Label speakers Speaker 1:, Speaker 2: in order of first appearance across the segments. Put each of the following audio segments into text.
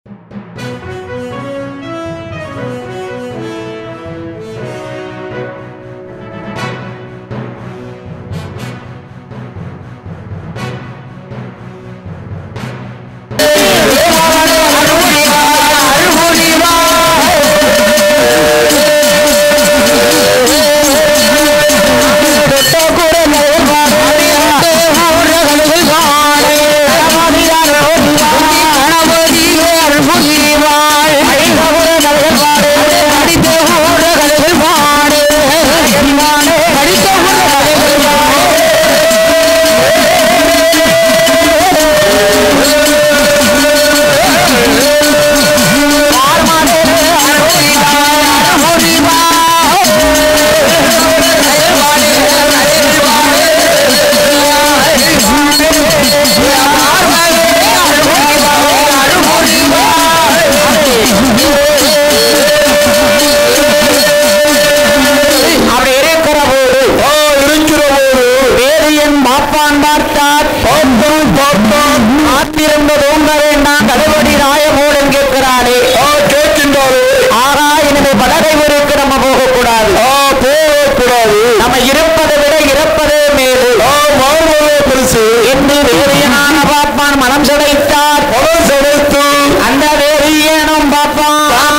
Speaker 1: அப்படி இருக்கிற போது
Speaker 2: இருக்கிற போது
Speaker 1: வேறு என் பாப்பான் பார்த்தார்
Speaker 2: பார்த்தோம் பார்த்தோம்
Speaker 1: ஆத்திருந்த தூங்க வேண்டாம் கடுபடி ராயமூலம் கேட்கிறாளே
Speaker 2: ஆ கேட்கின்றாரு
Speaker 1: ஆகா எனவே படகை ஊருக்கு நம்ம போகக்கூடாது
Speaker 2: ஆ போகக்கூடாது
Speaker 1: நம்ம இருப்பதை விட இறப்பதே மேலு
Speaker 2: ஆ வாழ்வதே பெருசு
Speaker 1: என்று வேறியனான பாப்பான் மனம் சடைத்தார்
Speaker 2: மனம் சமைத்து
Speaker 1: அந்த வேறியனும் பாப்பான்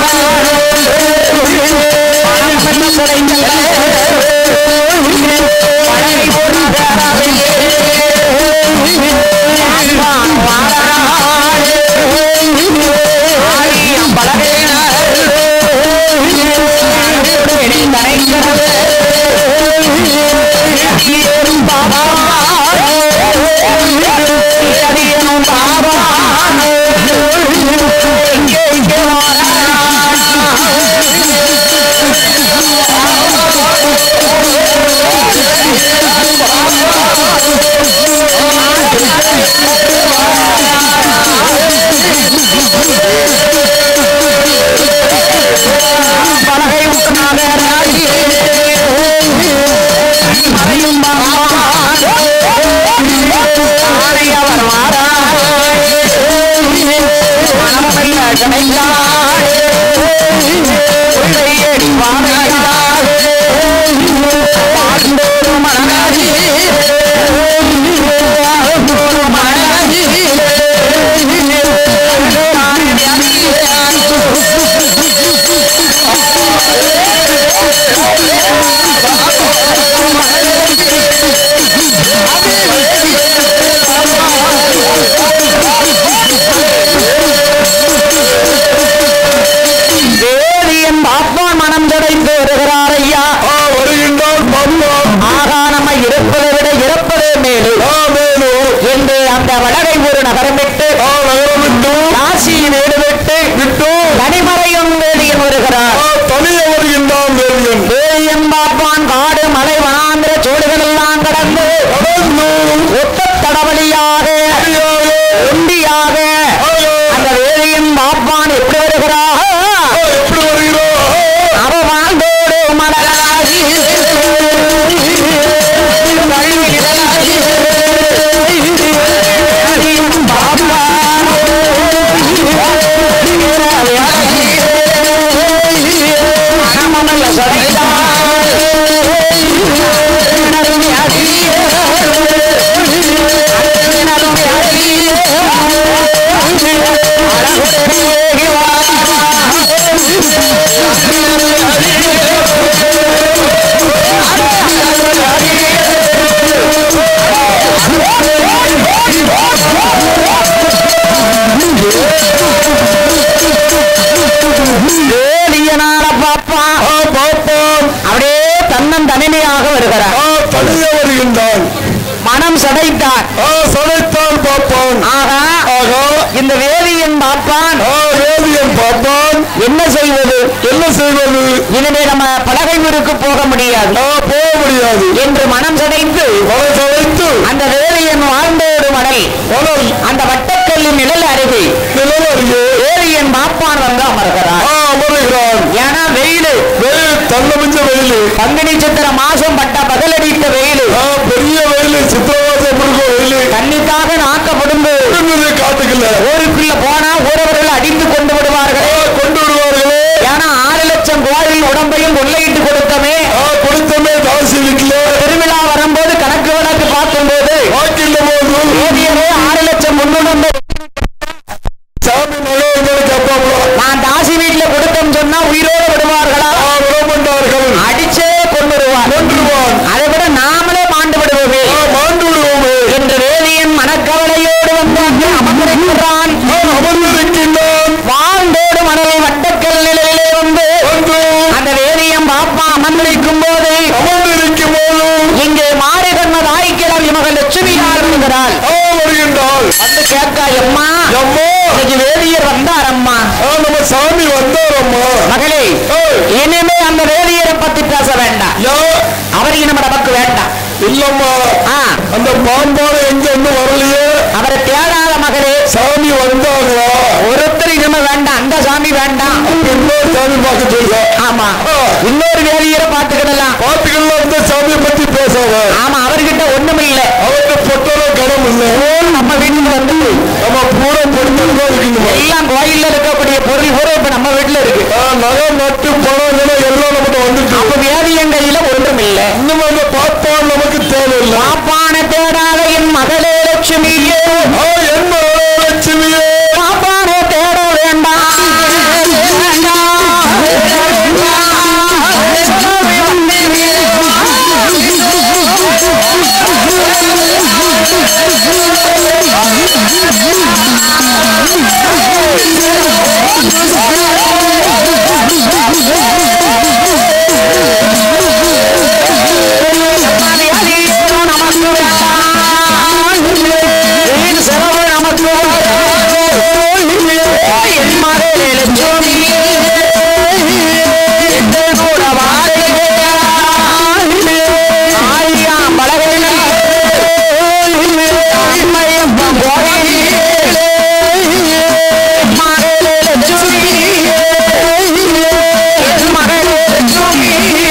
Speaker 1: மனம் சடைத்த படகை ஓடுகிறாரே. பாப்பான் வாராரே. ஆழியம் பலகையினார். இடி நனைக்கிறது. ஏறும் பாபான். அடியனும் பாபான். இங்கே இங்கே வாரான். பலகை உத்தமாக ராஜி மறையும் பகவான் ஆணை அவர் மாறாய் மனமல்ல கணைந்தாய் உள்ளையடி வாழையாய் பாண்டோரு மனநாடி பாண்டோரு மனநாடி வேதியன் பாப்பான் மனம் தடைந்து வருகிறார் ஐயா
Speaker 2: ஆ வருகின்றார் பார்த்தோம்
Speaker 1: ஆகா நம்ம இருப்பதை விட இறப்பதே மேலு
Speaker 2: ஆ மேலும்
Speaker 1: என்று அந்த வடகை ஒரு நகரம் விட்டு
Speaker 2: ஆ நகரமிட்டு
Speaker 1: காசி வீடு விட்டு
Speaker 2: விட்டு
Speaker 1: தனிமறையும் வேதியன் வருகிறார்
Speaker 2: ஆ தனிய வருகின்றான் வேதியன்
Speaker 1: வேதியன் பாப்பான் காடு மலை வனாந்திர சோடுகள் எல்லாம் கடந்து
Speaker 2: கடந்து
Speaker 1: ஒத்த தடவழியாக
Speaker 2: அடியாக
Speaker 1: ஒண்டியாக
Speaker 2: ஆக
Speaker 1: அந்த வேதியன் பாப்பான் எப்படி வருகிறார்
Speaker 2: ஆ, எப்படி வருகிறோம்
Speaker 1: அவ வாழ்ந்தோடு மலராகி வேலியனால பாப்பா
Speaker 2: ஆ பார்ப்போம்
Speaker 1: அப்படியே தன்னன் தனிமையாக வருகிறார்
Speaker 2: ஆ தனிய வருகின்றான்
Speaker 1: மனம் சடைத்தார்
Speaker 2: ஆ சளைத்தான் பார்ப்பான்
Speaker 1: ஆகா
Speaker 2: ஆகா
Speaker 1: இந்த வேலியன் பாப்பான்
Speaker 2: ஆ வேதியன் பார்ப்பான்
Speaker 1: என்ன செய்வது
Speaker 2: என்ன செய்வது
Speaker 1: இனிமே நம்ம பலகை ஊருக்கு போக முடியாது
Speaker 2: ஆ போக முடியாது
Speaker 1: என்று மனம் சடைத்து
Speaker 2: மலை சளைத்து
Speaker 1: அந்த வேலியன் வாழ்ந்தோடு மடல்
Speaker 2: மணல்
Speaker 1: அந்த வட்டக்கல்லின் நிழல் அருகே
Speaker 2: நிழல் அருகே
Speaker 1: வேலியன் பாப்பான் வந்து அமர்கிறார்
Speaker 2: ஆ அமருகிறான்
Speaker 1: ஏன்னா வெயில்
Speaker 2: வெயில் தன்னமிஞ்ச வெயில்
Speaker 1: பங்குனி சித்திர மாசம் பட்ட பகலடித்த வெயில்
Speaker 2: ஆ பெரிய வெயில் சித்திரவாசம் இருக்கும் வெயில்
Speaker 1: தண்ணிக்காக நாக்கப்படுந்து
Speaker 2: இருந்தது காட்டுக்குள்ள
Speaker 1: ஊருக்குள்ள போனா ஊரவர்கள் அடித்து கொண்டு சொன்னா உயிரோடு விடுவார்களா
Speaker 2: ஆ, விடமாட்டார்கள்
Speaker 1: அடிச்சே கொண்டுருவார்
Speaker 2: கொன்றுவான்
Speaker 1: அதை விட நாமளே மாண்டு விடுவோமே
Speaker 2: ஆ, மாண்டு விடுவோமே
Speaker 1: என்று வேதியன் மனக்கவலையோடு வந்து அங்கே அமர்ந்திருக்கிறான்
Speaker 2: ஆ, அமர்ந்திருக்கின்றான்
Speaker 1: வாழ்ந்தோடு மணலை வட்டக்கல் நிலையிலே வந்து
Speaker 2: வந்து
Speaker 1: அந்த வேதியம் பாப்பா அமர்ந்திருக்கும் போது
Speaker 2: அமர்ந்திருக்கும் போதும்
Speaker 1: இங்கே மாறுகண்ண தாய்க்கிழவி மகள் லட்சுமியார் வருகிறாள்
Speaker 2: ஆ, வருகின்றாள்
Speaker 1: வந்து கேட்கா எம்மா
Speaker 2: அம்மா
Speaker 1: இன்னைக்கு வேதியர் வந்தார் அம்மா
Speaker 2: ஆ, நம்ம சாமி வந்தாரம்மா
Speaker 1: மகளே
Speaker 2: ஏய்,
Speaker 1: இனிமே அந்த வேதியரை பத்தி பேச வேண்டாம்
Speaker 2: யா
Speaker 1: அவர் இனிமே நமக்கு வேண்டாம்
Speaker 2: இல்லம்மா
Speaker 1: ஆ
Speaker 2: அந்த பாம்பான எங்க இன்னும் வரலையே
Speaker 1: அவரை தேடாத மகளே
Speaker 2: சாமி வந்தாங்களா
Speaker 1: ஒருத்தர் இனிமே வேண்டாம் அந்த சாமி வேண்டாம்
Speaker 2: இன்னொரு சாமி பார்க்க சொல்ல
Speaker 1: ஆமா
Speaker 2: ஆ.
Speaker 1: இன்னொரு வேதியரை பார்த்துக்கிடலாம்
Speaker 2: பாத்துக்கலாம் இந்த சாமியை பத்தி பேசாத
Speaker 1: ஆமா அவர்கிட்ட ஒண்ணும் இல்ல
Speaker 2: அவருக்கு பொட்டல கடம் இல்ல
Speaker 1: நம்ம வீட்டுக்கு வந்து
Speaker 2: நம்ம பூரா பொருட்கள் இருக்கணுமா
Speaker 1: எல்லாம் கோயில்ல இருக்கக்கூடிய பொருள் பூரா இப்ப நம்ம வீட்டுல இருக்கு
Speaker 2: ஆ, நகை நட்டு பணம் இதெல்லாம் எல்லாம் நம்மகிட்ட வந்துட்டு
Speaker 1: அப்ப வேதியங்கையில ஒன்றும் இல்ல
Speaker 2: இன்னும் அந்த பாப்பான் நமக்கு தேவையில்லை
Speaker 1: பாப்பான தேடாத என் மகளே லட்சுமியே
Speaker 2: ஆ, என்ன லட்சுமியே
Speaker 1: பாப்பான தேட வேண்டாம் நமக்கு வேண்டாம் வீண் செலவு நமக்கு வேண்டாம். என் மகளே லட்சுமியே கூட ஆயிரம் பலகைகள் அம்மையப்பன் கோயிலே மகளே லட்சுமியே என் மகளே லட்சுமியே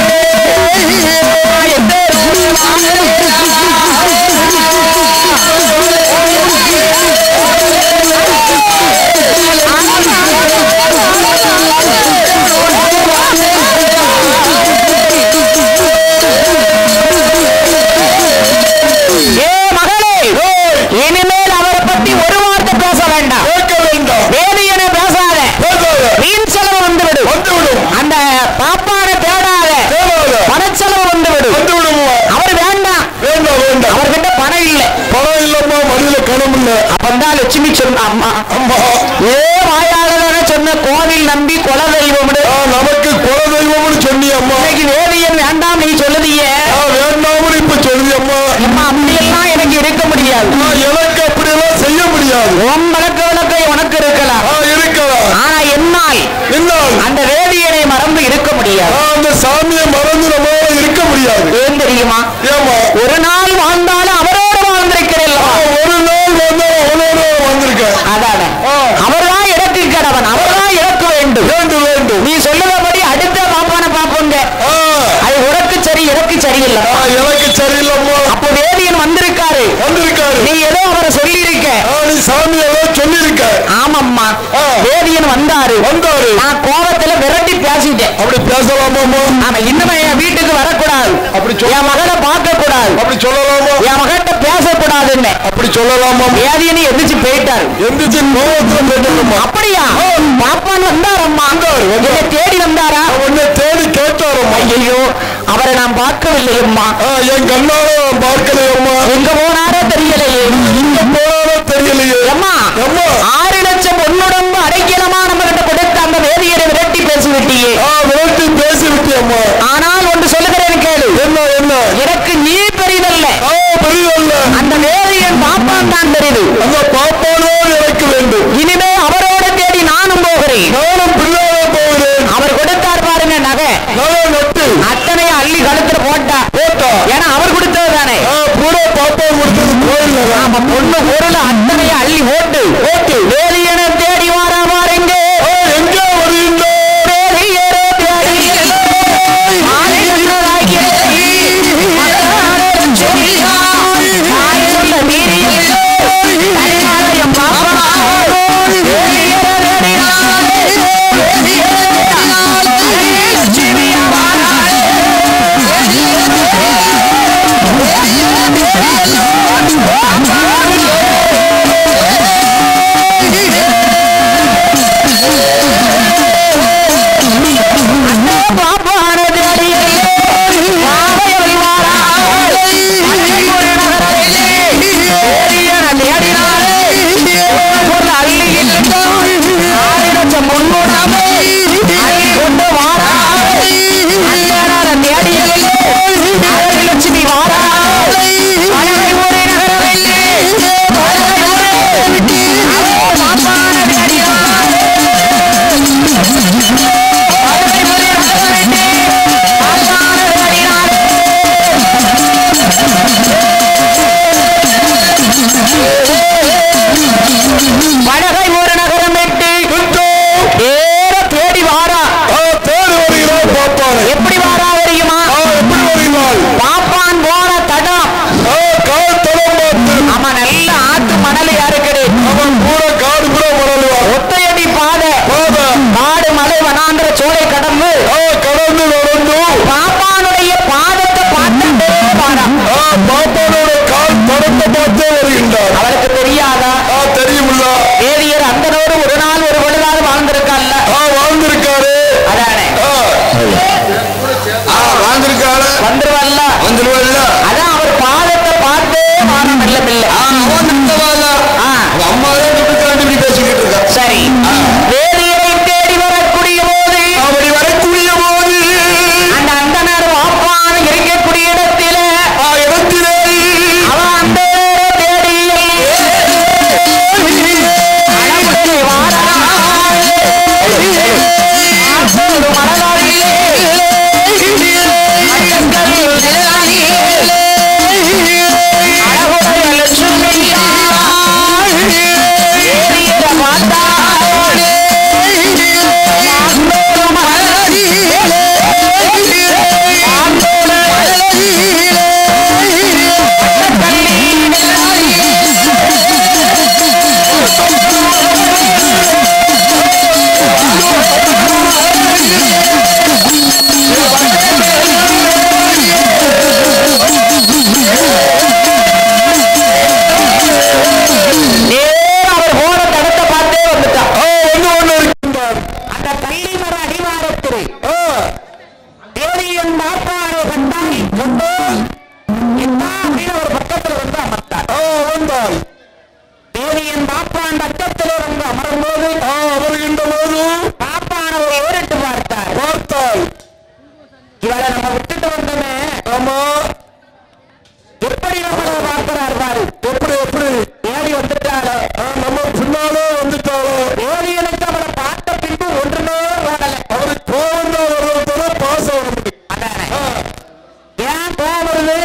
Speaker 1: ஏ மகளே இனிமேல் அவரை பத்தி ஒரு வார்த்தை பேச வேண்டாம்
Speaker 2: கேட்க வேண்டாம்
Speaker 1: வேதியனை பேசாத
Speaker 2: பேசாத
Speaker 1: வீண் செலவு வந்து விடும்
Speaker 2: வந்துவிடும்
Speaker 1: அந்த பாப்பான தேடாத
Speaker 2: தேவாத
Speaker 1: பணச்செலவு வந்து விடும்
Speaker 2: வந்து விடுமா
Speaker 1: அவர் வேண்டாம்
Speaker 2: வேண்டாம் வேண்டாம்
Speaker 1: அவர்கிட்ட பணம் இல்லை
Speaker 2: பணம் இல்லம்மா மடியில கணம் இல்ல
Speaker 1: அப்பந்தான் லட்சுமி சொன்ன அம்மா
Speaker 2: அம்மா
Speaker 1: ஏ வாயாளரான சொன்ன கோவில் நம்பி குல தெய்வம்னு
Speaker 2: ஆ, நமக்கு குல தெய்வம்னு சொன்னி அம்மா
Speaker 1: இன்னைக்கு வேதியன் வேண்டாம் நீ சொல்லுதியே
Speaker 2: ஆ, வேண்டாம்னு இப்ப சொல்லி அம்மா
Speaker 1: அம்மா அப்படியெல்லாம் எனக்கு இருக்க முடியாது
Speaker 2: ஆ, எனக்கு அப்படியெல்லாம் செய்ய முடியாது
Speaker 1: உன் வழக்க வழக்கை உனக்கு இருக்கலாம்
Speaker 2: ஆ, இருக்கலாம்
Speaker 1: ஆனா என்னால்
Speaker 2: என்னால்
Speaker 1: அந்த வேதியனை மறந்து இருக்க முடியாது
Speaker 2: ஆ, அந்த சாமியை மறந்து நம்மளால இருக்க முடியாது
Speaker 1: ஏன் தெரியுமா
Speaker 2: ஏமா
Speaker 1: ஒரு நாள் வாழ்ந்தாலும் அவரோடு வாழ்ந்திருக்கிறேன்
Speaker 2: ஒரு நாள் வந்து அவனோட வந்திருக்கேன்
Speaker 1: அதான அவர்தான் இறக்கு கடவன் அவர்தான் இறக்க வேண்டும்
Speaker 2: வேண்டும் வேண்டும்
Speaker 1: நீ சொல்லுறபடி அடுத்த பாப்பான பாப்போங்க
Speaker 2: ஆ,
Speaker 1: அது உனக்கு சரி எனக்கு சரியில்லை
Speaker 2: ஆ, எனக்கு சரியில்லம்மா
Speaker 1: அப்போ வேதியன் வந்திருக்காரு
Speaker 2: வந்திருக்காரு
Speaker 1: நீ ஏதோ அவரை சொல்லி இருக்க
Speaker 2: ஆ, நீ சாமி எல்லாம் சொல்லியிருக்க
Speaker 1: ஆமாம்மா
Speaker 2: ஆ.
Speaker 1: வேதியன் வந்தாரு
Speaker 2: வந்தாரு
Speaker 1: நான் கோபத்துல விரட்டி பேசிட்டேன்
Speaker 2: அப்படி பேசலாமாம்மா
Speaker 1: ஆமா இன்னும் என் வீட்டுக்கு வரக்கூடாது
Speaker 2: அப்படி சொல்
Speaker 1: என் மகளை பார்க்க கூடாது
Speaker 2: அப்படி சொல்லலாமா
Speaker 1: என் மகன்கிட்ட பேசக்கூடாதுன்னு
Speaker 2: அப்படி சொல்லலாமா
Speaker 1: வேதியனை எந்திரிச்சு போயிட்டாரு
Speaker 2: எந்திரிச்சு கோபத்துல போயிட்டாருமா
Speaker 1: அப்படியா பாப்பான் வந்தாரம்மா
Speaker 2: வந்தாரு, வந்தாரு.
Speaker 1: என்னை தேடி வந்தாரா
Speaker 2: உன்னை தேடி கேட்டாரம்மா
Speaker 1: ஐயோ அவரை நான் பார்க்கவில்லை அம்மா
Speaker 2: ஆ, என் கண்ணால நான் பார்க்கலையம்மா
Speaker 1: எங்க போனாரோ தெரியலையே
Speaker 2: இங்க போனாரோ தெரியலையே
Speaker 1: அம்மா
Speaker 2: அம்மா
Speaker 1: ஆறு லட்சம் பொன்னுடம்பு அடைக்கலமா நம்ம கிட்ட கொடுத்த அந்த வேதியரை விரட்டி பேசிவிட்டியே
Speaker 2: ஆ விரட்டி பேசி விட்டியம்மா
Speaker 1: ஆனால் ஒன்று சொல்லுகிறேன் கேளு
Speaker 2: என்ன என்ன
Speaker 1: எனக்கு நீ பெரிதல்ல
Speaker 2: ஆ பெரியல்ல
Speaker 1: அந்த வேதியன் பாப்பான் தான் பெரிது
Speaker 2: அந்த பாப்பானோ எனக்கு வேண்டும்
Speaker 1: இனிமே அவரோட தேடி நானும் போகிறேன்
Speaker 2: நானும் பிள்ளையாக போகிறேன்
Speaker 1: அவர் கொடுத்தார் பாருங்க நகை
Speaker 2: நகை நட்டு
Speaker 1: அத்தனையும் அள்ளி கழுத்துல போட்டா
Speaker 2: போட்டா
Speaker 1: ஏன்னா அவர் கொடுத்தது தானே
Speaker 2: ஆ பூரா பாப்பா கொடுத்தது கோயில் நகை
Speaker 1: ஆமா பொண்ணு பொருள் அத்தனையும் அள்ளி ஓட்டு ஓட்டு வேதியனை தேடி வாரா பாருங்க
Speaker 2: ஆ, எங்கே வருகின்ற
Speaker 1: வேதியரை தேடி ஆயிரக்கணக்காகிய மகனாரே சொல்லினார். ஆயிரந்த வீரியர் கரிகாலயம் பாப்பா. வேதியரை தேடினார். வரும்போது
Speaker 2: ஆ,
Speaker 1: தேவியின் மாப்பாறை கண்டாய் கொண்டு என்ன அப்படின்னு ஒரு பக்கத்துல வந்து அமர்த்தார்
Speaker 2: ஆ, வந்தாள்
Speaker 1: தேவியின் பாப்பான் பக்கத்தில் வந்து அமரும்போது
Speaker 2: ஆ, வருகின்ற போது
Speaker 1: பாப்பானவரை ஏறிட்டு பார்த்தார்
Speaker 2: பார்த்தாள்
Speaker 1: இவரை நம்ம விட்டுட்டு வந்தோமே
Speaker 2: ஆமா
Speaker 1: எப்படி நம்மளை பார்க்கிறார் பாரு
Speaker 2: எப்படி எப்படி
Speaker 1: தேடி வந்துட்டாரோ
Speaker 2: ஆ, நம்ம பின்னாலே வந்துட்டாளோ
Speaker 1: தேவியனுக்கு அவளை பார்த்த பின்பு ஒன்றுமே ஓடல
Speaker 2: அவருக்கு கோவம் தான் வர்றதுனால பாசம் வர முடியும்
Speaker 1: அதானே ஏன் கோவம் வருது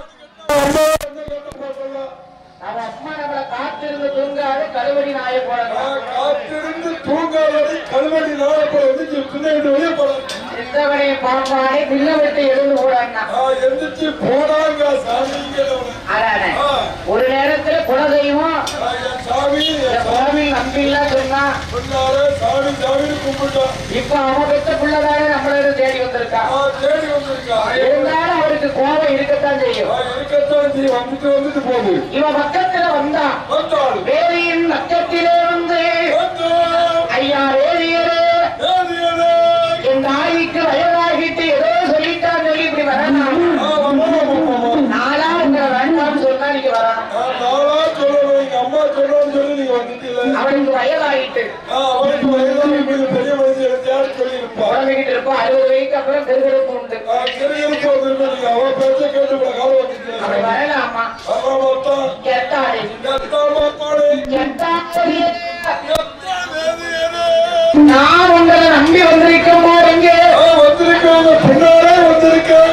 Speaker 3: அவன் அம்மா நம்மளை காத்திருந்து தூங்காது கழுவடி நாயை போடணும்
Speaker 2: காத்திருந்து தூங்காதடி கல்வெடி நாளை போல எந்திரிச்சு பின்னாடி வெளியே போலாம்
Speaker 3: சித்தவனை பாம்பானை வில்ல விட்டு எழுந்து போடான்னா
Speaker 2: எந்திரிச்சு போனாங்க சாமிங்க
Speaker 3: அதானே ஒரு நேரத்துல குலதெய்வம்
Speaker 2: என் சாமி
Speaker 3: இந்த
Speaker 2: என்
Speaker 3: சுவாமி நம்பி இல்ல சொன்னா
Speaker 2: சொன்னாரு சாமி சாமின்னு கும்பிட்டான்
Speaker 3: இப்ப அவன் பெற்ற பிள்ளைதானே நம்மள தேடி வந்திருக்கா
Speaker 2: நான் தேடி வந்திருக்கான்
Speaker 3: இருந்தாலும் அவருக்கு கோபம் இருக்கத்தான் செய்யும்
Speaker 2: நான் இருக்கத்தான் செய்ய வந்துட்டு வந்துட்டு போகுது
Speaker 3: இவன் பக்கத்துல வந்தான்
Speaker 2: வந்தாள்
Speaker 3: வேதியின் நட்சத்திலே வந்து
Speaker 2: வந்தாள்.
Speaker 3: ஐயா வேதியரே
Speaker 2: தேதியதே.
Speaker 3: என் தாய்க்கு வயதாகிட்டு ஏதோ சொல்லிட்டான்னு சொல்லி இப்படி வரணும்
Speaker 2: ஆ, ஆமா, ஆமா, ஆமா.
Speaker 3: நாளா உங்களை வேண்டாம்னு சொன்னா நீங்க வரணும்
Speaker 2: நான் நாளா சொல்லணும் எங்க அம்மா சொல்லணும்னு சொல்லி நீங்க வந்துட்டீங்க
Speaker 3: அவனுக்கு வயதாகிட்டு
Speaker 2: அவனுக்கு வயதான மீது பெரிய மனுஷன் எடுத்தாரு சொல்லியிருப்பான்
Speaker 3: குழந்தைகிட்டு இருப்போம் அறுபது வயசுக்கு அப்புறம் பெருகிறப்பு உண்டு
Speaker 2: கிரியிருப்போம் திரும்ப நீங்க அவன் பேச்ச கேட்டு உங்களை கால
Speaker 3: அவன்
Speaker 2: வந்துட்டீங்க
Speaker 3: வரலாமா
Speaker 2: அம்மாத்தான்
Speaker 3: கெட்டாடி
Speaker 2: எத்தாமாத்தானே
Speaker 3: கெட்டாடியே.
Speaker 2: எத்தா தேதியதே.
Speaker 3: நான் உங்களை நம்பி வந்திருக்கும் போறீங்க
Speaker 2: ஆ, வந்திருக்காங்க பின்னாலே வந்திருக்கேன்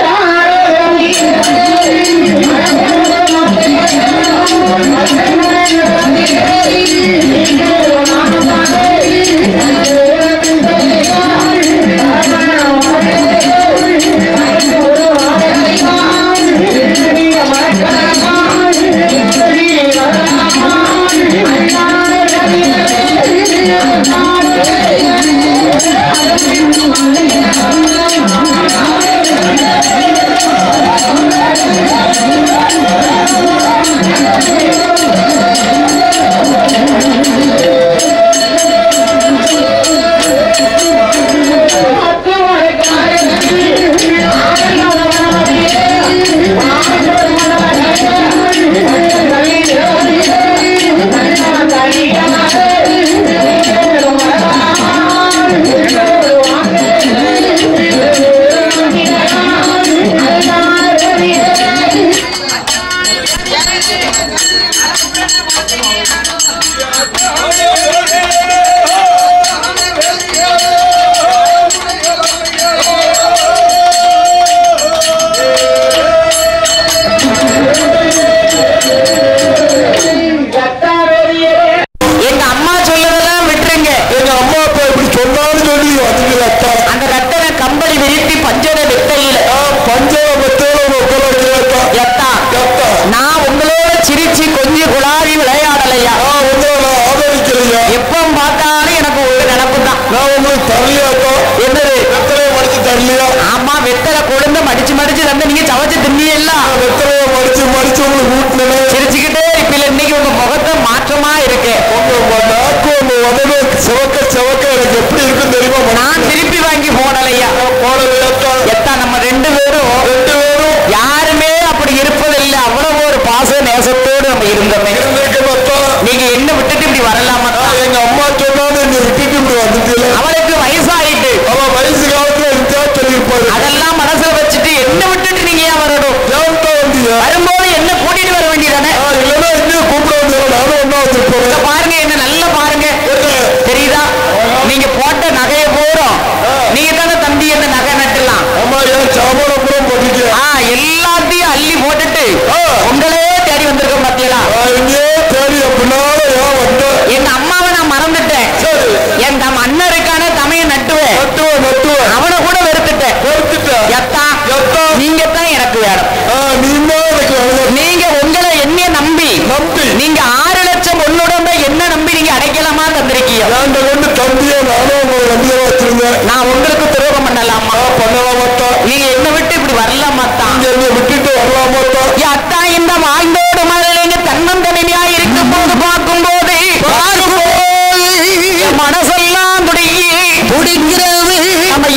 Speaker 1: எங்க அம்மா சொல்லுறதெல்லாம் விட்டுருங்க
Speaker 2: எங்க அம்மா அப்பா இப்படி சொன்னாலும் சொல்லி வந்துட்டீங்க அத்தா
Speaker 1: அந்த ரத்தன கம்பளி விரித்தி பஞ்சர வித்தையில
Speaker 2: ஆ, பஞ்சாபத்தோட உட்கார வைக்கிறேன்
Speaker 1: எத்தா
Speaker 2: எத்தா
Speaker 1: நான் உங்களோட சிரிச்சு கொஞ்சம் குழாவி விளையாடலையா
Speaker 2: நான் உங்களை நான் ஆதரிக்கிறீங்க
Speaker 1: எப்ப பார்த்தாலும் எனக்கு ஒரு நினப்பு தான்
Speaker 2: நான் உங்களுக்கு தரலையாக்கா
Speaker 1: என்னது
Speaker 2: வெத்தலையை மடிச்சு தரலையா
Speaker 1: ஆமா வெத்தலை கொழுந்து மடிச்சு மடிச்சு தந்து நீங்க சமைச்சு தின்னீங்களா
Speaker 2: நான் வெத்தலையை மடிச்சு மடிச்சு உங்களுக்கு ஊட்டினேன்
Speaker 1: சிரிச்சுக்கிட்டே இப்ப இன்னைக்கு உங்க முகத்தை மாற்றமா இருக்கு
Speaker 2: உங்க உங்க நாக்கு உங்க உடம்பு செவக்க செவக்க எனக்கு எப்படி இருக்குன்னு தெரியுமா
Speaker 1: நான் திருப்பி வாங்கி போடலையா
Speaker 2: போடலையாக்கா
Speaker 1: எத்தா நம்ம ரெண்டு பேரும்
Speaker 2: ரெண்டு பேரும்
Speaker 1: யாருமே அப்படி இருப்பதில்லை அவ்வளவு ஒரு பாச நேசத்தோடு நம்ம இருந்தோமே
Speaker 2: இருந்திருக்க பார்த்தா
Speaker 1: நீங்க என்ன விட்டுட்டு இப்படி வரலாமா
Speaker 2: எங்க அம்மா சொன்னாலும் நீங்க விட்டுட்டு இப்படி வந்துட்டீங்க
Speaker 1: அவளுக்கு வயசாயிட்டு
Speaker 2: அவன் வயசு காலத்துல இருந்தா சொல்லியிருப்பாரு
Speaker 1: அதெல்லாம் மனசுல வச்சுட்டு என்ன விட்டுட்டு நீங்க ஏன் வரணும்
Speaker 2: ஏன்டா வந்தீங்க
Speaker 1: வரும்போது என்ன கூட்டிட்டு வர வேண்டியதானே
Speaker 2: ஆ, இல்லைன்னா இன்னும் கூப்பிட வந்தீங்க நானும் ஒன்னா வந்துருப்பேன்
Speaker 1: இங்க பாருங்க என்ன நல்லா பாருங்க தெரியுதா நீங்க போட்ட நகையை போறோம் நீங்க தானே தம்பி என்ன நகை நட்டுலாம்
Speaker 2: அம்மா ஏன் சாமான புறம் போட்டீங்க
Speaker 1: ஆ எல்லாத்தையும் அள்ளி போட்டுட்டு உங்களே தேடி வந்திருக்க பாத்தீங்களா
Speaker 2: எங்கேயோ தேடி பின்னால ஏன் வந்த
Speaker 1: எங்க அம்மாவை நான் மறந்துட்டேன்
Speaker 2: சரி
Speaker 1: என் தம் அண்ணன் இருக்கான தமைய நட்டுவேன்
Speaker 2: நட்டுவேன் நட்டுவேன்
Speaker 1: அவனை கூட வெறுத்துட்டேன்
Speaker 2: வெறுத்துட்டேன்.
Speaker 1: எத்தா
Speaker 2: எத்தா?
Speaker 1: நீங்க தான் எனக்கு வேணும்
Speaker 2: ஆ, நீ தான் எனக்கு அழகு.
Speaker 1: நீங்க உங்களை என்னைய நம்பி
Speaker 2: நம்பி.
Speaker 1: நீங்க ஆறு லட்சம் பொண்ணுடம்ப என்ன நம்பி நீங்க அடைக்கலாமா தந்திருக்கீங்க
Speaker 2: ஏன்டா கொண்டு தம்பியை நானும் உங்களை நம்பியா வச்சிருந்தேன்
Speaker 1: நான் உங்களுக்கு துரோகம் பண்ணலாமா
Speaker 2: ஆ, பண்ணலாமாத்தா
Speaker 1: நீங்க என்ன விட்டு இப்படி வரலாமா தான்
Speaker 2: இங்க என்னை விட்டுட்டு வரலாமாத்தா
Speaker 1: அத்தா இந்த வாழ்ந்தோடு மழைங்க தன்னந்தனியா இருக்கும் போது பார்க்கும் போது மனசெல்லாம் துடிக்கி துடிக்கிறது நம்ம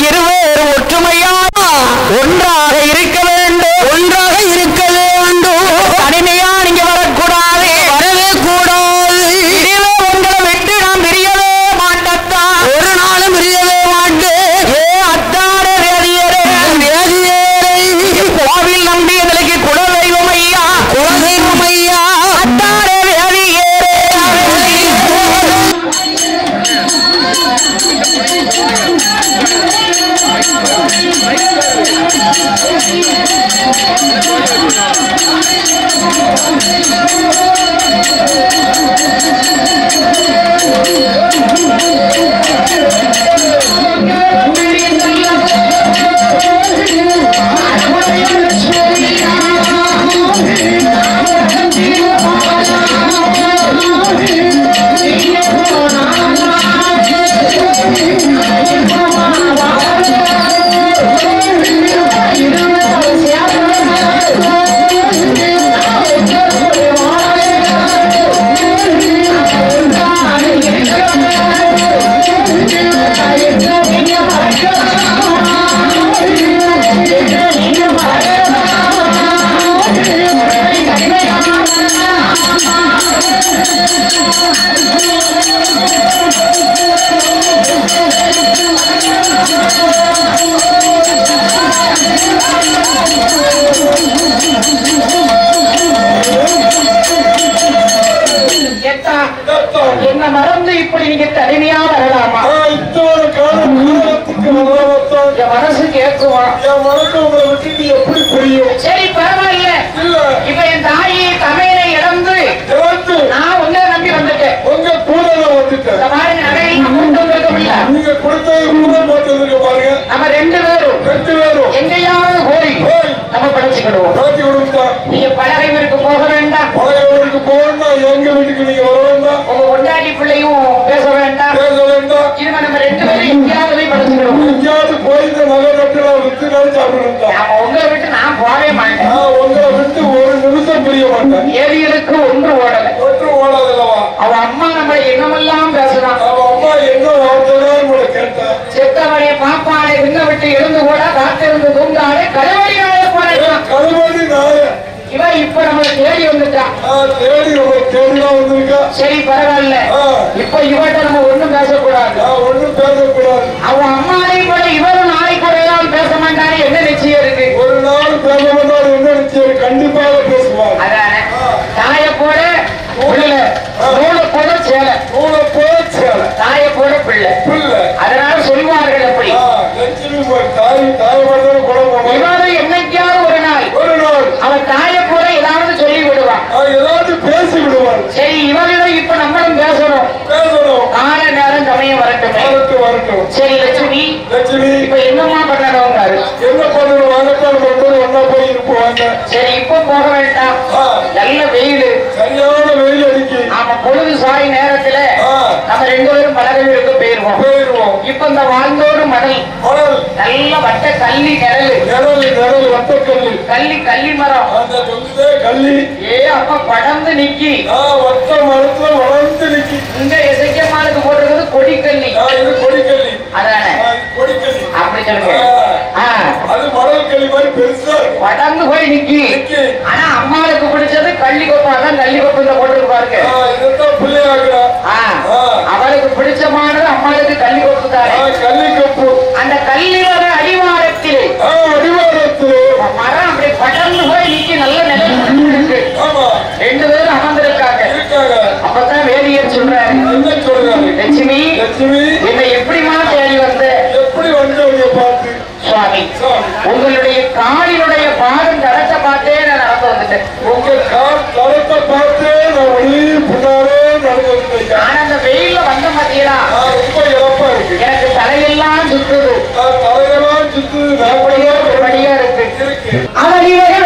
Speaker 3: எத்தா
Speaker 2: ஏத்தா.
Speaker 3: என்ன மறந்து இப்படி நீங்க தனிமையா வரலாமா
Speaker 2: நான் இத்தனை காலம் காலத்துக்கு வராமத்தான்
Speaker 3: என் மனசு கேட்குமா
Speaker 2: என் மனக்கு உங்களை விட்டுட்டு எப்படி புரியும்
Speaker 3: சரி பரவாயில்ல
Speaker 2: இல்ல
Speaker 3: இப்ப என் தாயை தமையனை இழந்து
Speaker 2: இழந்து
Speaker 3: நான் உன்னை நம்பி வந்துட்டேன்
Speaker 2: உங்க கூட நான் வந்துட்டேன்
Speaker 3: இந்த மாதிரி நகையை கொண்டு வந்திருக்கோம்ல
Speaker 2: நீங்க கொடுத்தது கூட போட்டு பாருங்க
Speaker 3: நம்ம ரெண்டு பேரும்
Speaker 2: ரெண்டு பேரும்
Speaker 3: எங்கேயாவது போய்
Speaker 2: போய்
Speaker 3: நம்ம படிச்சுக்கிடுவோம்
Speaker 2: காட்டி கொடுத்தா
Speaker 3: நீங்க பலகைவருக்கு போக வேண்டாம்
Speaker 2: பழையவருக்கு போகணும்னா எங்க வீட்டுக்கு நீங்க வர வேண்டாம்
Speaker 3: உங்க கொண்டாடி பிள்ளையும் பேச வேண்டாம்
Speaker 2: பேச வேண்டாம்
Speaker 3: இனிமே நம்ம ரெண்டு பேரும் எங்கேயாவது போய் படிச்சுக்கிடுவோம்
Speaker 2: எங்கேயாவது போய் இந்த நகை கட்டலாம் வித்து நான் சாப்பிடுறேன்
Speaker 3: நாம உங்களை விட்டு நான் போகவே மாட்டேன்
Speaker 2: நான் உங்களை விட்டு ஒரு நிமிஷம் புரிய மாட்டேன்
Speaker 3: ஏவியலுக்கு ஒன்று ஓடல
Speaker 2: ஒன்றும் ஓடாதல்லவா
Speaker 3: அவ அம்மா நம்மளை என்னமெல்லாம் பேசுறான்
Speaker 2: அவன் அம்மா என்ன வார்த்தைதான் உங்களை கேட்டேன்
Speaker 3: செத்தவனை பாப்பானை விண்ண விட்டு எழுந்து கூட காத்திருந்து தூங்காலே கருவடியாலே போறான்
Speaker 2: கழுவடி நாய
Speaker 3: இவன் இப்ப நம்மளை தேடி வந்துட்டான்
Speaker 2: நான் தேடி உங்களை தேடிதான் வந்திருக்கா
Speaker 3: சரி பரவாயில்ல
Speaker 2: ஆ,
Speaker 3: இப்ப இவன்ட்ட நம்ம ஒண்ணும் பேசக்கூடாது
Speaker 2: நான் ஒண்ணும் பேசக்கூடாது
Speaker 3: அவன் அம்மானை கூட இவரும் நாளைக்கு கூட ஏதாவது பேச மாட்டாரு என்ன நிச்சயம் இருக்கு
Speaker 2: ஒரு நாள் பேச மாட்டார் என்ன நிச்சயம் கண்டிப்பாக பேசுவார்
Speaker 3: அதானே தாய போட உள்ள நூலை போட சேலை
Speaker 2: உங்களை போச்சேல
Speaker 3: தாய போட பிள்ளை
Speaker 2: பிள்ளை
Speaker 3: அதனால சொல்வார்கள் அப்படி
Speaker 2: ஆ, லட்சுமி போய் தாய் தாய் மட்டும் குழம்பு
Speaker 3: இவரும் என்னைக்காவது ஒரு நாள்
Speaker 2: ஒரு நாள்
Speaker 3: அவன் தாய போல ஏதாவது சொல்லி விடுவான்
Speaker 2: நான் ஏதாவது பேசி விடுவார்
Speaker 3: சரி இவர்களும் இப்ப நம்மளும் பேசணும்
Speaker 2: பேசணும்
Speaker 3: கால நேரம் சமயம் வரட்டுமே
Speaker 2: வரட்டும் வரட்டும்
Speaker 3: சரி லட்சுமி
Speaker 2: லட்சுமி
Speaker 3: இப்ப என்னமா பண்ணணுங்காரு
Speaker 2: என்ன பண்ணணும் வாங்கத்தான் ரெண்டு ஒன்னா போய் இருப்போம்
Speaker 3: சரி இப்ப போக வேண்டாம்
Speaker 2: ஆ.
Speaker 3: நல்ல வெயில்
Speaker 2: சரியான வெயில் அடிக்கு
Speaker 3: ஆமா பொழுது சாய் நேரத்துல
Speaker 2: ஆ.
Speaker 3: நம்ம ரெண்டு பேரும் பலகவிற்கு போயிருவோம்
Speaker 2: போயிருவோம்
Speaker 3: இப்ப இந்த வாழ்ந்தோடு மடல்
Speaker 2: மணல்
Speaker 3: நல்ல வட்ட கள்ளி நிழலு
Speaker 2: நிழல் நிழல் வட்டக்கல்லி
Speaker 3: கள்ளி கள்ளி மரம்
Speaker 2: அந்த தொங்குதே கல்லி
Speaker 3: ஏ அப்ப படர்ந்து நிக்கி
Speaker 2: நான் வட்ட மரத்துல வளர்ந்து நிக்கி
Speaker 3: இங்க எசைக்கம்மாளுக்கு போட்டிருக்கிறது கொடிக்கல்லி
Speaker 2: நான் இது கொடிக்கல்லி
Speaker 3: அதானே
Speaker 2: நான் இது கொடிக்கல்லி
Speaker 3: அப்படி சொல்லுங்க ஆ,
Speaker 2: அது மணல் கல்லி மாதிரி பெருசா இருக்கும்
Speaker 3: படர்ந்து போய் நிக்கி
Speaker 2: நிக்கி.
Speaker 3: ஆனா அம்மாளுக்கு பிடிச்சது கள்ளி கொப்பா தான் கள்ளி கொப்பு இந்த போட்டிருக்கு பாருங்க
Speaker 2: ஆ, இதைத்தான் பிள்ளையாக்குறா
Speaker 3: ஆ,
Speaker 2: ஆ.
Speaker 3: அவளுக்கு பிடிச்சமானது அம்மாளுக்கு கள்ளி கொப்பு தானே
Speaker 2: ஆ, கல்லி கப்பு
Speaker 3: அந்த கள்ளி வர அடிவாரத்திலே
Speaker 2: ஆ, அடிவாரத்திலே
Speaker 3: மரம் அப்படி படர்ந்து போய் நிக்கி நல்ல நிலையில் இருக்கு
Speaker 2: ஆமா
Speaker 3: ரெண்டு பேரும் அமர்ந்திருக்காங்க
Speaker 2: இருக்காங்க
Speaker 3: அப்பதான் வேதியர் சொல்றாரு
Speaker 2: என்ன சொல்றாரு
Speaker 3: லட்சுமி
Speaker 2: லட்சுமி
Speaker 3: என்னை எப்படிமா தேடி வந்த
Speaker 2: எப்படி வந்தவங்க பார்த்து
Speaker 3: சுவாமி
Speaker 2: சாமி,
Speaker 3: உங்களுடைய காலினுடைய பாதம் தரத்தை பார்த்தே நான் நடந்து வந்துட்டேன்
Speaker 2: உங்க கால் தரத்தை பார்த்து நான் வழி பின்னாலே நடந்து வந்திருக்கேன்
Speaker 3: ஆனா அந்த வெயில்ல வந்த பாத்தீங்களா
Speaker 2: நான் ரொம்ப இழப்பா இருக்கு
Speaker 3: எனக்கு தலையெல்லாம் சுத்துது
Speaker 2: நான் தலையெல்லாம் சுத்து
Speaker 3: அப்படியே ஒரு வழியா இருக்கு
Speaker 2: இருக்கு
Speaker 3: அவனிலே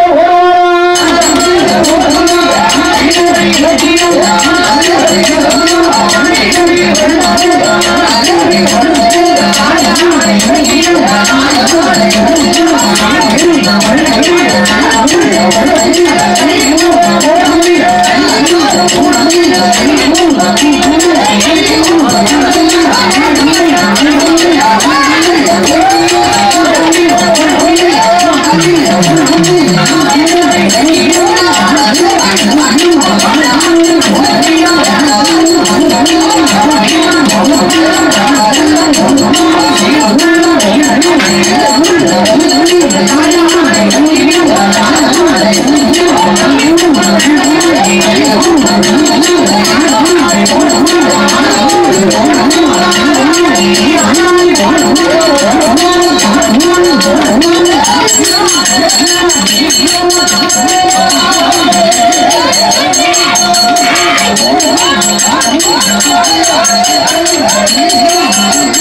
Speaker 4: Thank you.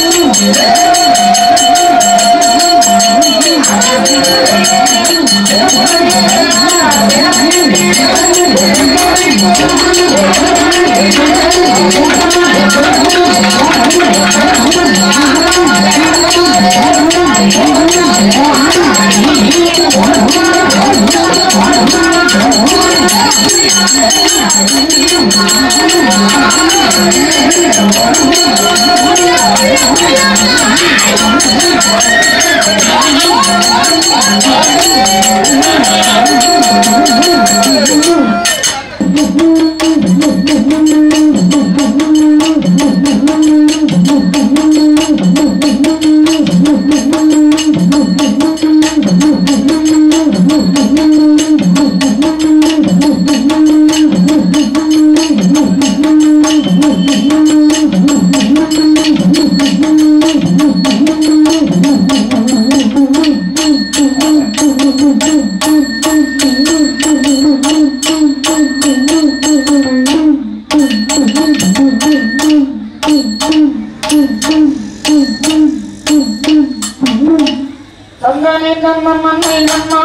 Speaker 3: தந்தானே நம்ம மண்ணை நம்ம